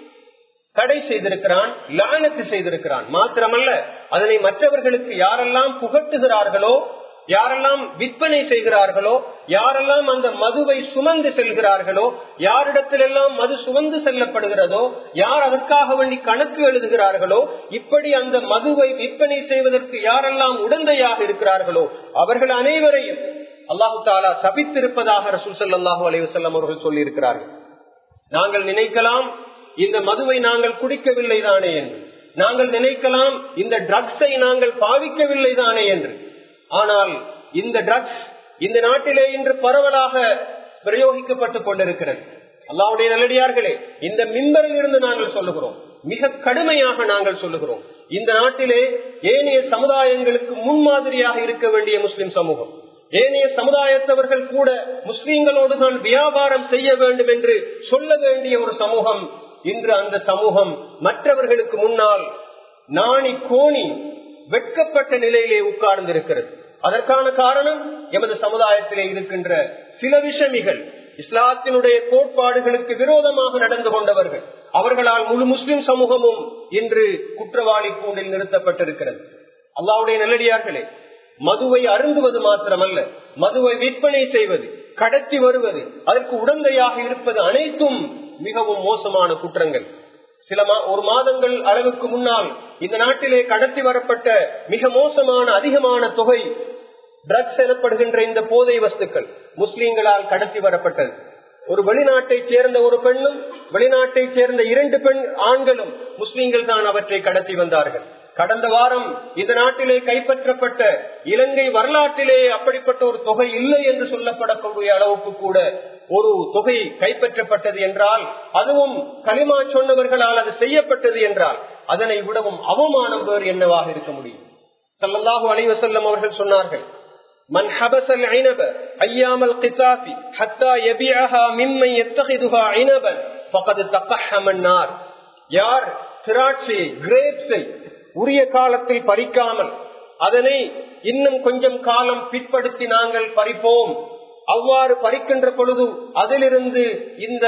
தடை செய்திருக்கிறான் லானத்து செய்திருக்கிறான் மாத்திரமல்ல அதனை மற்றவர்களுக்கு யாரெல்லாம் புகட்டுகிறார்களோ யாரெல்லாம் விற்பனை செய்கிறார்களோ யாரெல்லாம் அந்த மதுவை சுமந்து செல்கிறார்களோ யாரிடத்திலெல்லாம் மது சுமந்து செல்லப்படுகிறதோ யார் அதற்காக வேண்டி கணக்கு எழுதுகிறார்களோ இப்படி அந்த மதுவை விற்பனை செய்வதற்கு யாரெல்லாம் உடந்தையாக இருக்கிறார்களோ அவர்கள் அனைவரையும் அல்லாஹு தாலா சபித்திருப்பதாக ரசூல் சல்லாஹூ அலைவசல்லம் அவர்கள் சொல்லி இருக்கிறார்கள் நாங்கள் நினைக்கலாம் இந்த மதுவை நாங்கள் குடிக்கவில்லை தானே என்று நாங்கள் நினைக்கலாம் இந்த ட்ரக்ஸை நாங்கள் பாவிக்கவில்லை தானே என்று ஆனால் இந்த ட்ரக்ஸ் இந்த நாட்டிலே இன்று பரவலாக பிரயோகிக்கப்பட்டுக் கொண்டிருக்கிறது அல்லாவுடைய நல்லடியார்களே இந்த மின்பரில் இருந்து நாங்கள் சொல்லுகிறோம் மிக கடுமையாக நாங்கள் சொல்லுகிறோம் இந்த நாட்டிலே ஏனைய சமுதாயங்களுக்கு முன்மாதிரியாக இருக்க வேண்டிய முஸ்லிம் சமூகம் ஏனைய சமுதாயத்தவர்கள் கூட முஸ்லீம்களோடு தான் வியாபாரம் செய்ய வேண்டும் என்று சொல்ல வேண்டிய ஒரு சமூகம் இன்று அந்த சமூகம் மற்றவர்களுக்கு முன்னால் நாணி கோணி வெட்கப்பட்ட நிலையிலே உட்கார்ந்திருக்கிறது அதற்கான காரணம் எமது சமுதாயத்திலே இருக்கின்ற சில விஷமிகள் இஸ்லாத்தினுடைய கோட்பாடுகளுக்கு விரோதமாக நடந்து கொண்டவர்கள் அவர்களால் முழு முஸ்லிம் சமூகமும் இன்று குற்றவாளி கூண்டில் நிறுத்தப்பட்டிருக்கிறது அல்லாவுடைய நல்லடியார்களே மதுவை அருந்துவது மாத்திரமல்ல மதுவை விற்பனை செய்வது கடத்தி வருவது அதற்கு உடந்தையாக இருப்பது அனைத்தும் மிகவும் மோசமான குற்றங்கள் சில ஒரு மாதங்கள் அளவுக்கு முன்னால் இந்த நாட்டிலே கடத்தி வரப்பட்ட மிக மோசமான அதிகமான தொகை ட்ரக்ஸ் எனப்படுகின்ற இந்த போதை வஸ்துக்கள் முஸ்லீம்களால் கடத்தி வரப்பட்டது ஒரு வெளிநாட்டை சேர்ந்த ஒரு பெண்ணும் வெளிநாட்டை சேர்ந்த இரண்டு பெண் ஆண்களும் முஸ்லீம்கள் தான் அவற்றை கடத்தி வந்தார்கள் கடந்த வாரம் இந்த நாட்டிலே கைப்பற்றப்பட்ட இலங்கை வரலாற்றிலே அப்படிப்பட்ட ஒரு தொகை இல்லை என்று சொல்லப்படக்கூடிய அளவுக்கு கூட ஒரு தொகை கைப்பற்றப்பட்டது என்றால் அதுவும் களிமா சொன்னவர்களால் அது செய்யப்பட்டது என்றால் அதனை விடவும் அவமானம் வேறு என்னவாக இருக்க முடியும் சல்லல்லாஹு அலைவசல்லம் அவர்கள் சொன்னார்கள் من حبس العنب ايام القطاف حتى يبيعها ممن يتخذها عنبا فقد تقحم النار யார் திராட்சையை கிரேப்ஸை உரிய காலத்தில் பறிக்காமல் அதனை இன்னும் கொஞ்சம் காலம் பிற்படுத்தி நாங்கள் பறிப்போம் அவ்வாறு பறிக்கின்ற பொழுது அதிலிருந்து இந்த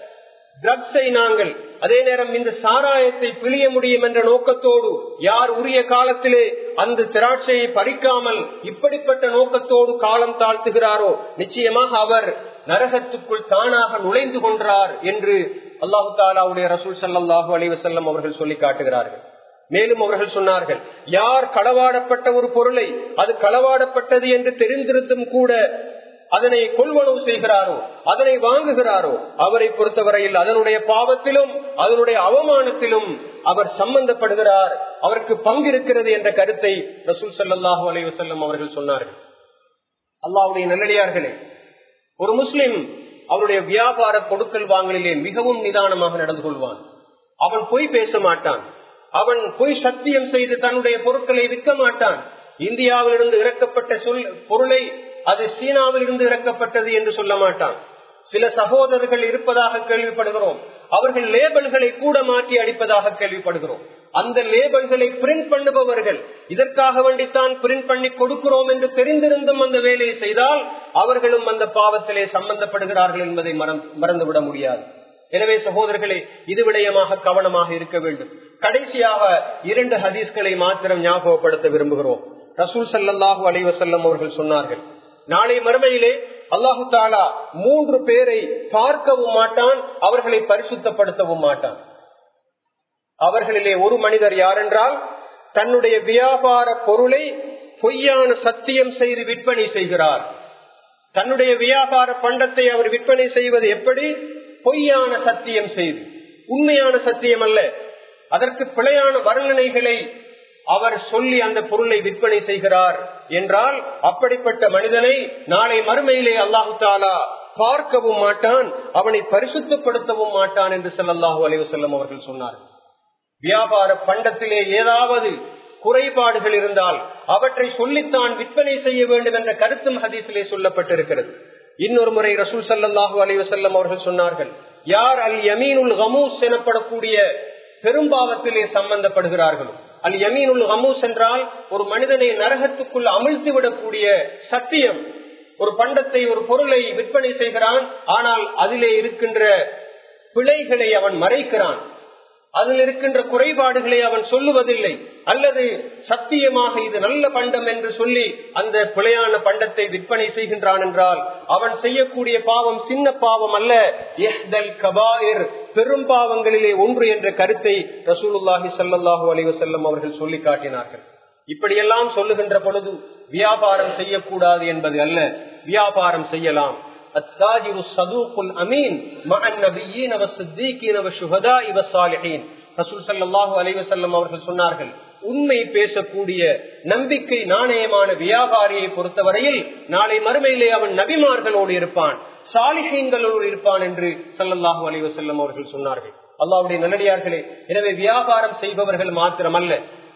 ட்ரக்ஸை நாங்கள் அதே நேரம் இந்த சாராயத்தை பிழிய முடியும் என்ற நோக்கத்தோடு யார் உரிய காலத்திலே அந்த திராட்சையை பறிக்காமல் இப்படிப்பட்ட நோக்கத்தோடு காலம் தாழ்த்துகிறாரோ நிச்சயமாக அவர் நரகத்துக்குள் தானாக நுழைந்து கொன்றார் என்று அல்லாஹு தாலாவுடைய ரசூல் சல்லாஹூ அலிவசல்லம் அவர்கள் சொல்லி காட்டுகிறார்கள் மேலும் அவர்கள் சொன்னார்கள் யார் களவாடப்பட்ட ஒரு பொருளை அது களவாடப்பட்டது என்று தெரிந்திருந்தும் கூட அதனை கொள்வனவு செய்கிறாரோ அதனை வாங்குகிறாரோ அவரை பொறுத்தவரையில் அதனுடைய பாவத்திலும் அதனுடைய அவமானத்திலும் அவர் சம்பந்தப்படுகிறார் அவருக்கு பங்கு இருக்கிறது என்ற கருத்தை ரசூல் சல்லாஹூ அலி வசல்லம் அவர்கள் சொன்னார்கள் அல்லாவுடைய நல்லடியார்களே ஒரு முஸ்லிம் அவருடைய வியாபார கொடுக்கல் வாங்கலிலே மிகவும் நிதானமாக நடந்து கொள்வான் அவன் பொய் பேச மாட்டான் அவன் பொய் சத்தியம் செய்து தன்னுடைய பொருட்களை விற்க மாட்டான் இந்தியாவிலிருந்து இறக்கப்பட்ட சொல் பொருளை அது சீனாவில் இருந்து இறக்கப்பட்டது என்று சொல்ல மாட்டான் சில சகோதரர்கள் இருப்பதாக கேள்விப்படுகிறோம் அவர்கள் லேபல்களை கூட மாற்றி அடிப்பதாக கேள்விப்படுகிறோம் அந்த லேபல்களை பிரிண்ட் பண்ணுபவர்கள் இதற்காக வேண்டித்தான் பிரிண்ட் பண்ணி கொடுக்கிறோம் என்று தெரிந்திருந்தும் அந்த வேலையை செய்தால் அவர்களும் அந்த பாவத்திலே சம்பந்தப்படுகிறார்கள் என்பதை மறந்துவிட முடியாது எனவே சகோதரர்களே இது விடயமாக கவனமாக இருக்க வேண்டும் கடைசியாக இரண்டு ஹதீஸ்களை மாத்திரம் ஞாபகப்படுத்த விரும்புகிறோம் ரசூல் சல்லாஹூ அலைவசல்லம் அவர்கள் சொன்னார்கள் நாளை மறுமையிலே அல்லாஹு தாலா மூன்று பேரை பார்க்கவும் மாட்டான் அவர்களை பரிசுத்தப்படுத்தவும் மாட்டான் அவர்களிலே ஒரு மனிதர் யாரென்றால் தன்னுடைய வியாபார பொருளை பொய்யான சத்தியம் செய்து விற்பனை செய்கிறார் தன்னுடைய வியாபார பண்டத்தை அவர் விற்பனை செய்வது எப்படி பொய்யான சத்தியம் செய்து உண்மையான சத்தியம் அல்ல அதற்கு பிழையான வர்ணனைகளை அவர் சொல்லி அந்த பொருளை விற்பனை செய்கிறார் என்றால் அப்படிப்பட்ட மனிதனை நாளை மறுமையிலே அல்லாஹு தாலா பார்க்கவும் மாட்டான் அவனை பரிசுத்தப்படுத்தவும் மாட்டான் என்று செல்லல்லாஹு அலைவசல்லம் அவர்கள் சொன்னார் வியாபார பண்டத்திலே ஏதாவது குறைபாடுகள் இருந்தால் அவற்றை சொல்லித்தான் விற்பனை செய்ய வேண்டும் என்ற கருத்தும் ஹதீஸிலே சொல்லப்பட்டிருக்கிறது இன்னொரு முறை ரசூல் சல்லாஹூ அலைவசல்லம் அவர்கள் சொன்னார்கள் யார் அல் யமீனுல் ஹமூஸ் எனப்படக்கூடிய பெரும்பாவத்திலே சம்பந்தப்படுகிறார்களோ அல் யமீனுல் ஹமூஸ் என்றால் ஒரு மனிதனை நரகத்துக்குள் அமிழ்த்து விடக்கூடிய சத்தியம் ஒரு பண்டத்தை ஒரு பொருளை விற்பனை செய்கிறான் ஆனால் அதிலே இருக்கின்ற பிழைகளை அவன் மறைக்கிறான் அதில் இருக்கின்ற குறைபாடுகளை அவன் சொல்லுவதில்லை அல்லது சத்தியமாக இது நல்ல பண்டம் என்று சொல்லி அந்த பிழையான பண்டத்தை விற்பனை செய்கின்றான் என்றால் அவன் செய்யக்கூடிய பாவம் சின்ன பாவம் அல்ல கபாயிர் பெரும் பாவங்களிலே ஒன்று என்ற கருத்தை ரசூலுல்லாஹி சல்லாஹூ அலிவசல்லம் அவர்கள் சொல்லி காட்டினார்கள் இப்படியெல்லாம் சொல்லுகின்ற பொழுது வியாபாரம் செய்யக்கூடாது என்பது அல்ல வியாபாரம் செய்யலாம் التاجر الصدوق الأمين مع النبيين والصديقين والشهداء والصالحين ரசூல் சல்லாஹூ அலைவசல்லம் அவர்கள் சொன்னார்கள் உண்மை பேசக்கூடிய நம்பிக்கை நாணயமான வியாபாரியை பொறுத்தவரையில் நாளை மறுமையிலே அவன் நபிமார்களோடு இருப்பான் சாலிஹீன்களோடு இருப்பான் என்று சல்லல்லாஹூ அலைவசல்லம் அவர்கள் சொன்னார்கள் அல்லாவுடைய நல்லடியார்களே எனவே வியாபாரம் செய்பவர்கள் மாத்திரமல்ல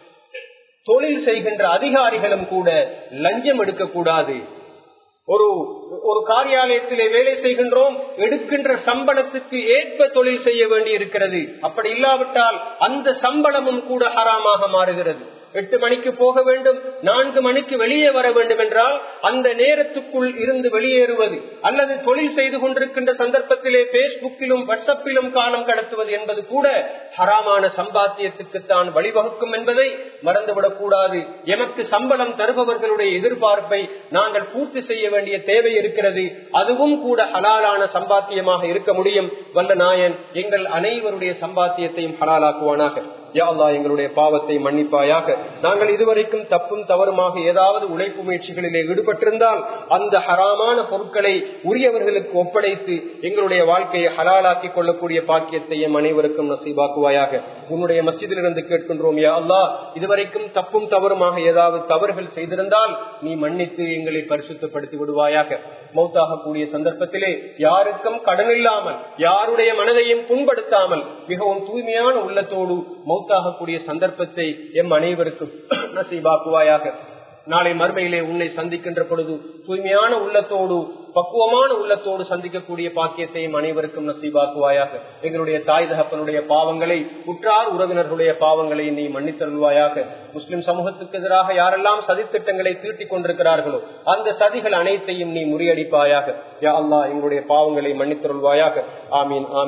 தொழில் செய்கின்ற அதிகாரிகளும் கூட லஞ்சம் எடுக்கக்கூடாது ஒரு ஒரு காரியாலயத்திலே வேலை செய்கின்றோம் எடுக்கின்ற சம்பளத்துக்கு ஏற்ப தொழில் செய்ய வேண்டி இருக்கிறது அப்படி இல்லாவிட்டால் அந்த சம்பளமும் கூட ஹராமாக மாறுகிறது எட்டு மணிக்கு போக வேண்டும் நான்கு மணிக்கு வெளியே வர வேண்டும் என்றால் அந்த நேரத்துக்குள் இருந்து வெளியேறுவது அல்லது தொழில் செய்து கொண்டிருக்கின்ற சந்தர்ப்பத்திலே பேஸ்புக்கிலும் வாட்ஸ்அப்பிலும் காலம் கடத்துவது என்பது கூட ஹராமான சம்பாத்தியத்துக்கு தான் வழிவகுக்கும் என்பதை மறந்துவிடக் கூடாது எமக்கு சம்பளம் தருபவர்களுடைய எதிர்பார்ப்பை நாங்கள் பூர்த்தி செய்ய வேண்டிய தேவை இருக்கிறது அதுவும் கூட ஹலாலான சம்பாத்தியமாக இருக்க முடியும் வல்ல நாயன் எங்கள் அனைவருடைய சம்பாத்தியத்தையும் ஹலாலாக்குவானாக யாழ்லா எங்களுடைய பாவத்தை மன்னிப்பாயாக நாங்கள் இதுவரைக்கும் தப்பும் தவறுமாக ஏதாவது உழைப்பு முயற்சிகளிலே ஈடுபட்டிருந்தால் அந்த ஹராமான பொருட்களை உரியவர்களுக்கு ஒப்படைத்து எங்களுடைய வாழ்க்கையை ஹலாலாக்கி கொள்ளக்கூடிய பாக்கியத்தை எம் அனைவருக்கும் நசீபாக்குவாயாக உன்னுடைய மசிதிலிருந்து கேட்கின்றோம் யா அல்லா இதுவரைக்கும் தப்பும் தவறுமாக ஏதாவது தவறுகள் செய்திருந்தால் நீ மன்னித்து எங்களை பரிசுத்தப்படுத்தி விடுவாயாக மௌத்தாக கூடிய சந்தர்ப்பத்திலே யாருக்கும் கடன் இல்லாமல் யாருடைய மனதையும் புண்படுத்தாமல் மிகவும் தூய்மையான உள்ளத்தோடு மௌத்தாகக்கூடிய சந்தர்ப்பத்தை எம் அனைவருக்கும் நசீபாக்குவாயாக நாளை மறுமையிலே உன்னை சந்திக்கின்ற பொழுது தூய்மையான உள்ளத்தோடு பக்குவமான உள்ளத்தோடு சந்திக்கக்கூடிய பாக்கியத்தையும் அனைவருக்கும் நசீபாக்குவாயாக எங்களுடைய தாய் தகப்பனுடைய பாவங்களை உற்றார் உறவினர்களுடைய பாவங்களை நீ மன்னித்தருள்வாயாக முஸ்லிம் சமூகத்துக்கு எதிராக யாரெல்லாம் சதித்திட்டங்களை தீட்டிக் கொண்டிருக்கிறார்களோ அந்த சதிகள் அனைத்தையும் நீ முறியடிப்பாயாக யா அல்லா எங்களுடைய பாவங்களை மன்னித்தருள்வாயாக ஆமீன் ஆமீன்